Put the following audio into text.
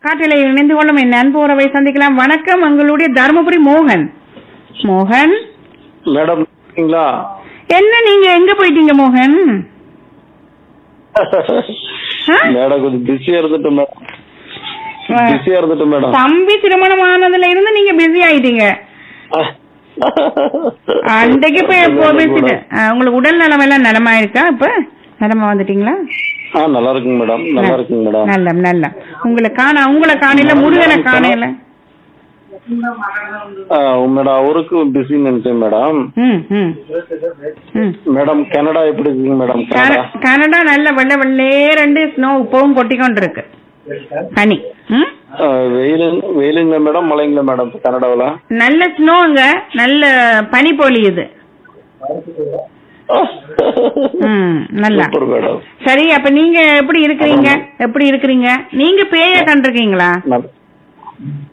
காற்றில இணைந்து கொள்ளும் என் அன்பு உறவை சந்திக்கலாம் வணக்கம் எங்களுடைய தருமபுரி மோகன் மோகன் மேடம் இருக்கீங்களா என்ன நீங்க எங்க போயிட்டீங்க மோகன் ஆ? மேடம் கொஞ்சம் பிஸியா இருந்துட்டு மேடம் ஆ. பிஸியா இருந்துட்டு மேடம் தம்பி திருமணம் ஆனதுல இருந்து நீங்க பிஸி ஆயிட்டீங்க அன்றைக்கு போய் எப்போ பேசிட்டு ஆ, உங்களுக்கு உடல் நலம் எல்லாம் நலமா இருக்கா இப்ப நலமா வந்துட்டீங்களா ஆ நல்லா இருக்குங்க மேடம் நல்லா இருக்குங்க மேடம் நல்ல நல்ல உங்களை காண உங்களை காணையில முருகனை காணையில ஆ, மேடம் அவருக்கும் பிஸி நினைச்சேன் மேடம் ம் ம் ம் மேடம் கனடா எப்படி இருக்குங்க மேடம் கனடா கன- கனடா நல்ல வெள்ளை வெள்ளே ரெண்டு ஸ்னோ இப்பவும் கொட்டிக்கொண்டு இருக்கு பனி ம் ஆ, வெயிலு வெயிலுங்களா மேடம் மழைங்களா மேடம் இப்ப கனடாவுல நல்ல ஸ்னோங்க நல்ல பனி பொழியுது ம் நல்லா சூப்பர் மேடம் சரி அப்ப நீங்க எப்படி இருக்கிறீங்க எப்படி இருக்கிறீங்க நீங்க பேய கண்டிருக்கீங்களா நல்ல-